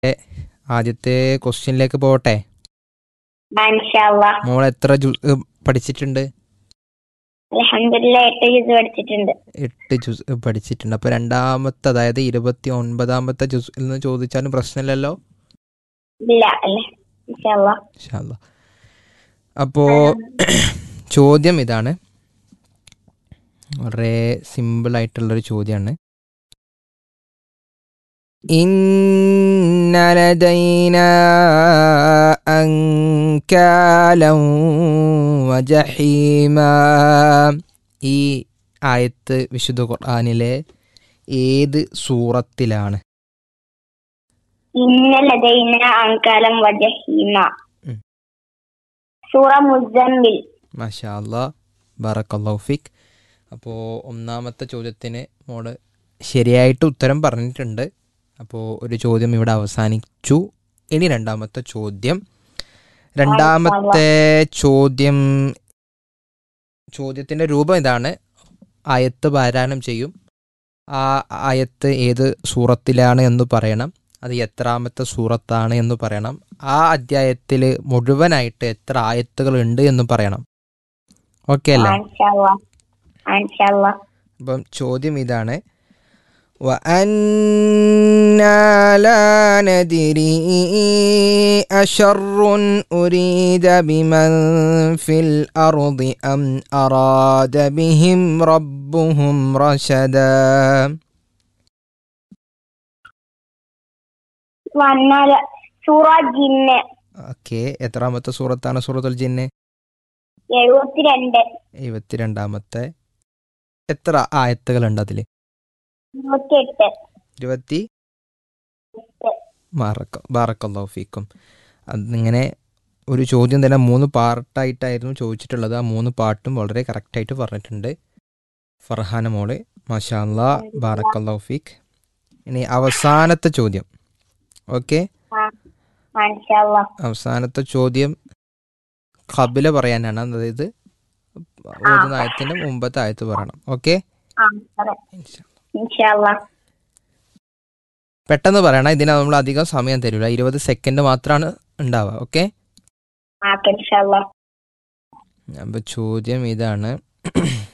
ആദ്യത്തെ ക്വസ്റ്റ്യനിലേക്ക് പോകട്ടെ മാൻഷാള്ള മോൾ എത്ര ജുസ് പഠിച്ചിട്ടുണ്ട് അലഹമില്ല എട്ട് ജ്യൂസ് പഠിച്ചിട്ടുണ്ട് എട്ട് ജുസ് പഠിച്ചിട്ടുണ്ട് അപ്പോൾ രണ്ടാമത്തെ അതായത് ഇരുപത്തി ഒൻപതാമത്തെ ജുസ് എന്ന് ചോദിച്ചാലും പ്രശ്നമില്ലല്ലോ ഇല്ല അല്ലേ ഇൻഷാല്ല ഇൻഷാല്ലാ. അപ്പോ ചോദ്യം ഇതാണ് വളരെ സിമ്പിൾ ആയിട്ടുള്ളൊരു ചോദ്യമാണ് ഇന്നലദൈന അങ്കാലം വജഹീമ ഈ ആയത്ത് വിശുദ്ധ ഖുർആനിലെ ഏത് സൂറത്തിലാണ് ഇന്നലതൈന അങ്കാലം വജഹീമ ഉം. സൂറ മുസമ്മിൽ മാഷാ അല്ലാ ബറക്കല്ലൗഫിക് അപ്പോൾ ഒന്നാമത്തെ ചോദ്യത്തിന് മോള് ശരിയായിട്ട് ഉത്തരം പറഞ്ഞിട്ടുണ്ട് അപ്പോൾ ഒരു ചോദ്യം ഇവിടെ അവസാനിച്ചു ഇനി രണ്ടാമത്തെ ചോദ്യം രണ്ടാമത്തെ ചോദ്യം ചോദ്യത്തിൻ്റെ രൂപം ഇതാണ് ആയത്ത് പാരായണം ചെയ്യും ആ ആയത്ത് ഏത് സൂറത്തിലാണ് എന്ന് പറയണം അത് എത്രാമത്തെ സൂറത്താണ് എന്ന് പറയണം ആ അധ്യായത്തിൽ മുഴുവനായിട്ട് എത്ര ആയത്തുകൾ ഉണ്ട് എന്ന് പറയണം ഓക്കെ അല്ലേ മാൻഷാള്ള മാൻഷാള്ള അപ്പം ചോദ്യം ഇതാണ് وأنا لا ندري أشر أريد بمن في الأرض أم أراد بهم ربهم رشدا വന്നാല് സൂറ ജിന്ന് ഓക്കെ എത്രാമത്തെ സൂറത്താണ് സൂറത്തുൽ ജിന്ന് എഴുപത്തിരണ്ട് എഴുപത്തിരണ്ടാമത്തെ എത്ര ആയത്തുകളുണ്ട് അതിൽ ഇരുപത്തിയെട്ട് ഇരുപത്തി ബാറക്ക ബാറക്കല്ലാഹു ഫീക്കും അതിങ്ങനെ ഒരു ചോദ്യം തന്നെ മൂന്ന് പാർട്ടായിട്ടായിരുന്നു ചോദിച്ചിട്ടുള്ളത് ആ മൂന്ന് പാട്ടും വളരെ കറക്റ്റായിട്ട് പറഞ്ഞിട്ടുണ്ട് ഫർഹാന മോള് മാഷാല്ലാ ബാറക്കല്ലാഹു ഫീക്ക് ഇനി അവസാനത്തെ ചോദ്യം ഓക്കെ മാൻഷാള്ള അവസാനത്തെ ചോദ്യം കബില പറയാനാണ് അതായത് ഓതുന്ന ആയത്തിൻ്റെ മുമ്പത്തെ ആയത്ത് പറയണം ഓക്കെ ആ അതെ ഇൻഷാല്ല പെട്ടെന്ന് പറയണം ഇതിന് നമ്മൾ അധികം സമയം തരില്ല ഇരുപത് സെക്കൻഡ് മാത്രമാണ് ഉണ്ടാവുക ഓക്കെ ആ ഇൻഷാല്ല അപ്പോൾ ചോദ്യം ഇതാണ്